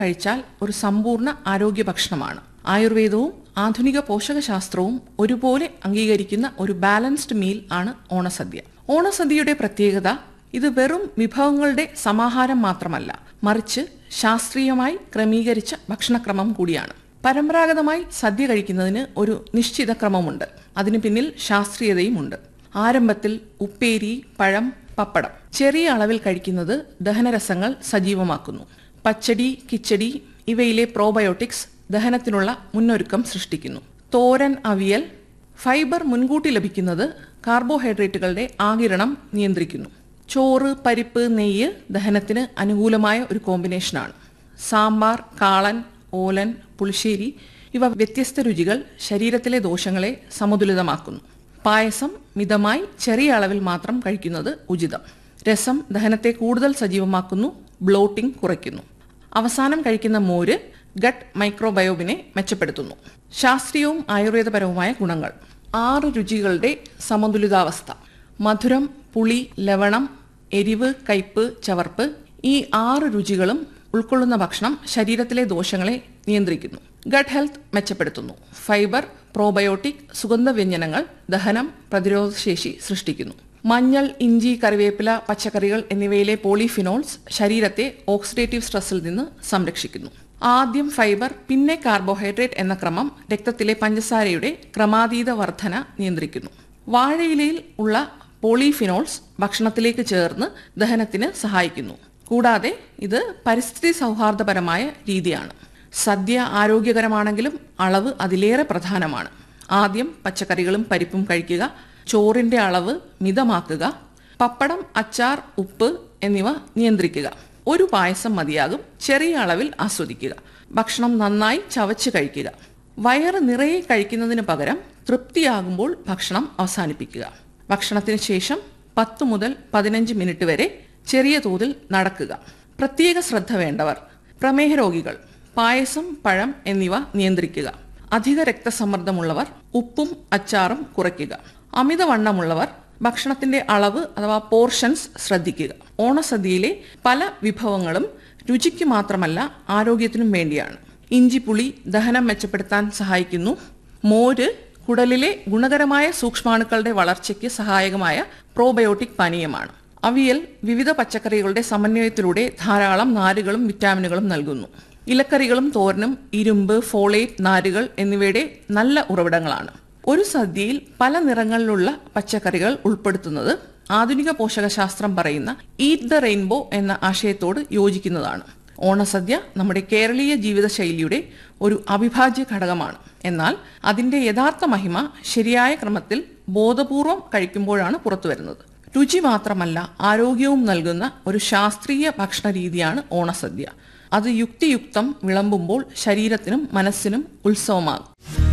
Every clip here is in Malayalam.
കഴിച്ചാൽ ഒരു സമ്പൂർണ്ണ ആരോഗ്യ ഭക്ഷണമാണ് ആയുർവേദവും ആധുനിക പോഷകശാസ്ത്രവും ഒരുപോലെ അംഗീകരിക്കുന്ന ഒരു ബാലൻസ്ഡ് മീൽ ആണ് ഓണസദ്യ ഓണസദ്യയുടെ പ്രത്യേകത ഇത് വെറും വിഭവങ്ങളുടെ സമാഹാരം മാത്രമല്ല മറിച്ച് ശാസ്ത്രീയമായി ക്രമീകരിച്ച ഭക്ഷണക്രമം കൂടിയാണ് പരമ്പരാഗതമായി സദ്യ കഴിക്കുന്നതിന് ഒരു നിശ്ചിത ക്രമമുണ്ട് അതിനു പിന്നിൽ ശാസ്ത്രീയതയുമുണ്ട് ആരംഭത്തിൽ ഉപ്പേരി പഴം പപ്പടം ചെറിയ അളവിൽ കഴിക്കുന്നത് ദഹനരസങ്ങൾ സജീവമാക്കുന്നു പച്ചടി കിച്ചടി ഇവയിലെ പ്രോബയോട്ടിക്സ് ദഹനത്തിനുള്ള മുന്നൊരുക്കം സൃഷ്ടിക്കുന്നു തോരൻ അവിയൽ ഫൈബർ മുൻകൂട്ടി ലഭിക്കുന്നത് കാർബോഹൈഡ്രേറ്റുകളുടെ ആകിരണം നിയന്ത്രിക്കുന്നു ചോറ് പരിപ്പ് നെയ്യ് ദഹനത്തിന് അനുകൂലമായ ഒരു കോമ്പിനേഷനാണ് സാമ്പാർ കാളൻ ഓലൻ പുളിശ്ശേരി ഇവ വ്യത്യസ്ത രുചികൾ ശരീരത്തിലെ ദോഷങ്ങളെ സമതുലിതമാക്കുന്നു പായസം മിതമായി ചെറിയ അളവിൽ മാത്രം കഴിക്കുന്നത് ഉചിതം രസം ദഹനത്തെ കൂടുതൽ സജീവമാക്കുന്നു ബ്ലോട്ടിംഗ് കുറയ്ക്കുന്നു അവസാനം കഴിക്കുന്ന മോര് ഗട്ട് മൈക്രോബയോബിനെ മെച്ചപ്പെടുത്തുന്നു ശാസ്ത്രീയവും ആയുർവേദപരവുമായ ഗുണങ്ങൾ ആറ് രുചികളുടെ സമതുലിതാവസ്ഥ മധുരം പുളി ലവണം എരിവ് കയ്പ് ചവർപ്പ് ഈ ആറ് രുചികളും ഉൾക്കൊള്ളുന്ന ഭക്ഷണം ശരീരത്തിലെ ദോഷങ്ങളെ നിയന്ത്രിക്കുന്നു ഗട്ട് ഹെൽത്ത് മെച്ചപ്പെടുത്തുന്നു ഫൈബർ പ്രോബയോട്ടിക് സുഗന്ധവ്യഞ്ജനങ്ങൾ ദഹനം പ്രതിരോധശേഷി സൃഷ്ടിക്കുന്നു മഞ്ഞൾ ഇഞ്ചി കറിവേപ്പില പച്ചക്കറികൾ എന്നിവയിലെ പോളിഫിനോൾസ് ശരീരത്തെ ഓക്സിഡേറ്റീവ് സ്ട്രെസ്സിൽ നിന്ന് സംരക്ഷിക്കുന്നു ആദ്യം ഫൈബർ പിന്നെ കാർബോഹൈഡ്രേറ്റ് എന്ന ക്രമം രക്തത്തിലെ പഞ്ചസാരയുടെ ക്രമാതീത വർധന നിയന്ത്രിക്കുന്നു വാഴയിലയിൽ ഉള്ള പോളിഫിനോൾസ് ഭക്ഷണത്തിലേക്ക് ചേർന്ന് ദഹനത്തിന് സഹായിക്കുന്നു കൂടാതെ ഇത് പരിസ്ഥിതി സൗഹാർദ്ദപരമായ രീതിയാണ് സദ്യ ആരോഗ്യകരമാണെങ്കിലും അളവ് അതിലേറെ പ്രധാനമാണ് ആദ്യം പച്ചക്കറികളും പരിപ്പും കഴിക്കുക ചോറിന്റെ അളവ് മിതമാക്കുക പപ്പടം അച്ചാർ ഉപ്പ് എന്നിവ നിയന്ത്രിക്കുക ഒരു പായസം മതിയാകും ചെറിയ അളവിൽ ആസ്വദിക്കുക ഭക്ഷണം നന്നായി ചവച്ച് കഴിക്കുക വയറ് നിറയെ കഴിക്കുന്നതിന് പകരം തൃപ്തിയാകുമ്പോൾ ഭക്ഷണം അവസാനിപ്പിക്കുക ഭക്ഷണത്തിന് ശേഷം പത്ത് മുതൽ പതിനഞ്ച് മിനിറ്റ് വരെ ചെറിയ തോതിൽ നടക്കുക പ്രത്യേക ശ്രദ്ധ വേണ്ടവർ പ്രമേഹ രോഗികൾ പായസം പഴം എന്നിവ നിയന്ത്രിക്കുക അധിക രക്തസമ്മർദ്ദമുള്ളവർ ഉപ്പും അച്ചാറും കുറയ്ക്കുക അമിതവണ്ണമുള്ളവർ ഭക്ഷണത്തിന്റെ അളവ് അഥവാ പോർഷൻസ് ശ്രദ്ധിക്കുക ഓണസദ്യയിലെ പല വിഭവങ്ങളും രുചിക്ക് മാത്രമല്ല ആരോഗ്യത്തിനും വേണ്ടിയാണ് ഇഞ്ചിപ്പുളി ദഹനം മെച്ചപ്പെടുത്താൻ സഹായിക്കുന്നു മോര് കുടലിലെ ഗുണകരമായ സൂക്ഷ്മാണുക്കളുടെ വളർച്ചയ്ക്ക് സഹായകമായ പ്രോബയോട്ടിക് പാനീയമാണ് അവിയൽ വിവിധ പച്ചക്കറികളുടെ സമന്വയത്തിലൂടെ ധാരാളം നാരുകളും വിറ്റാമിനുകളും നൽകുന്നു ഇലക്കറികളും തോരനും ഇരുമ്പ് ഫോളേറ്റ് നാരുകൾ എന്നിവയുടെ നല്ല ഉറവിടങ്ങളാണ് ഒരു സദ്യയിൽ പല നിറങ്ങളിലുള്ള പച്ചക്കറികൾ ഉൾപ്പെടുത്തുന്നത് ആധുനിക പോഷകശാസ്ത്രം പറയുന്ന ഈറ്റ് ദ റെയിൻബോ എന്ന ആശയത്തോട് യോജിക്കുന്നതാണ് ഓണസദ്യ നമ്മുടെ കേരളീയ ജീവിതശൈലിയുടെ ഒരു അവിഭാജ്യ ഘടകമാണ് എന്നാൽ അതിന്റെ യഥാർത്ഥ മഹിമ ശരിയായ ക്രമത്തിൽ ബോധപൂർവം കഴിക്കുമ്പോഴാണ് പുറത്തുവരുന്നത് രുചി മാത്രമല്ല ആരോഗ്യവും നൽകുന്ന ഒരു ശാസ്ത്രീയ ഭക്ഷണ രീതിയാണ് ഓണസദ്യ അത് യുക്തിയുക്തം വിളമ്പുമ്പോൾ ശരീരത്തിനും മനസ്സിനും ഉത്സവമാകും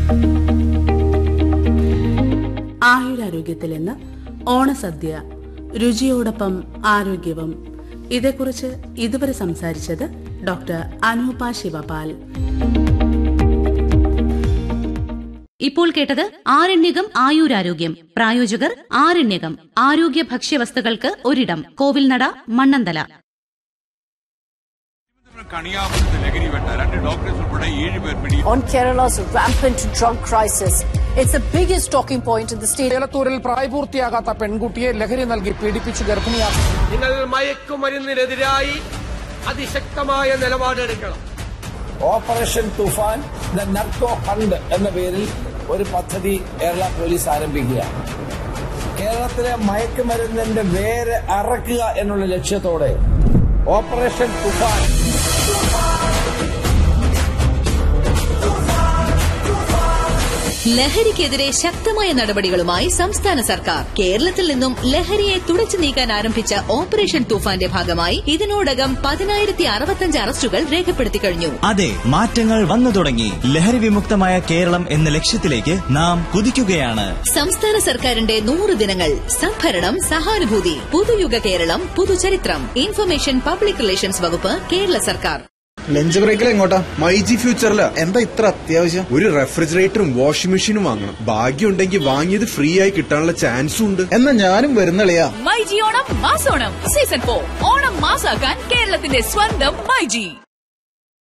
ആയുരാരോഗ്യത്തിൽ നിന്ന് ഓണസദ്യ രുചിയോടൊപ്പം ആരോഗ്യവും ഇതേക്കുറിച്ച് ഇതുവരെ സംസാരിച്ചത് ഡോക്ടർ അനൂപ ശിവപാൽ ഇപ്പോൾ കേട്ടത് ആരണ്യകം ആയുരാരോഗ്യം പ്രായോജകർ ആരണ്യകം ആരോഗ്യ ഭക്ഷ്യവസ്തുക്കൾക്ക് ഒരിടം കോവിൽനട മണ്ണന്തല കണിയാപുരത്ത് ലഹരി വേട്ട രണ്ട് ഡോക്ടേഴ്സ് ഉൾപ്പെടെ ഏഴ് പേർ പിടി on Kerala's rampant drug crisis. It's the biggest talking point in the state. ഏലത്തൂരിൽ പ്രായപൂർത്തിയാകാത്ത പെൺകുട്ടിയെ ലഹരി നൽകി പീഡിപ്പിച്ച് ഗർഭിണിയാക്കി നിങ്ങൾ മയക്കുമരുന്നിനെതിരായി അതിശക്തമായ നിലപാടെടുക്കണം operation Toofan the narco fund എന്ന പേരിൽ ഒരു പദ്ധതി കേരള പോലീസ് ആരംഭിക്കുകയാണ് കേരളത്തിലെ മയക്കുമരുന്നിന്റെ വേര് അറക്കുക എന്നുള്ള ലക്ഷ്യത്തോടെ ഓപ്പറേഷൻ തുഫാൻ ലഹരിക്കെതിരെ ശക്തമായ നടപടികളുമായി സംസ്ഥാന സർക്കാർ കേരളത്തിൽ നിന്നും ലഹരിയെ തുടച്ചു നീക്കാൻ ആരംഭിച്ച ഓപ്പറേഷൻ തൂഫാന്റെ ഭാഗമായി ഇതിനോടകം പതിനായിരത്തി അറുപത്തഞ്ച് അറസ്റ്റുകൾ രേഖപ്പെടുത്തി കഴിഞ്ഞു അതെ മാറ്റങ്ങൾ വന്നു തുടങ്ങി ലഹരി വിമുക്തമായ കേരളം എന്ന ലക്ഷ്യത്തിലേക്ക് നാം കുതിക്കുകയാണ് സംസ്ഥാന സർക്കാരിന്റെ നൂറ് ദിനങ്ങൾ സംഭരണം സഹാനുഭൂതി പുതുയുഗ കേരളം പുതുചരിത്രം ഇൻഫർമേഷൻ പബ്ലിക് റിലേഷൻസ് വകുപ്പ് കേരള സർക്കാർ ലഞ്ച് ബ്രേക്കിൽ എങ്ങോട്ടാ മൈജി ഫ്യൂച്ചറില് എന്താ ഇത്ര അത്യാവശ്യം ഒരു റെഫ്രിജറേറ്ററും വാഷിംഗ് മെഷീനും വാങ്ങണം ഭാഗ്യം ഉണ്ടെങ്കിൽ വാങ്ങിയത് ഫ്രീ ആയി കിട്ടാനുള്ള ചാൻസും ഉണ്ട് എന്നാ ഞാനും വരുന്നളിയാ മൈജി ഓണം മാസോണം സീസൺ ഫോർ ഓണം മാസാക്കാൻ കേരളത്തിന്റെ സ്വന്തം മൈജി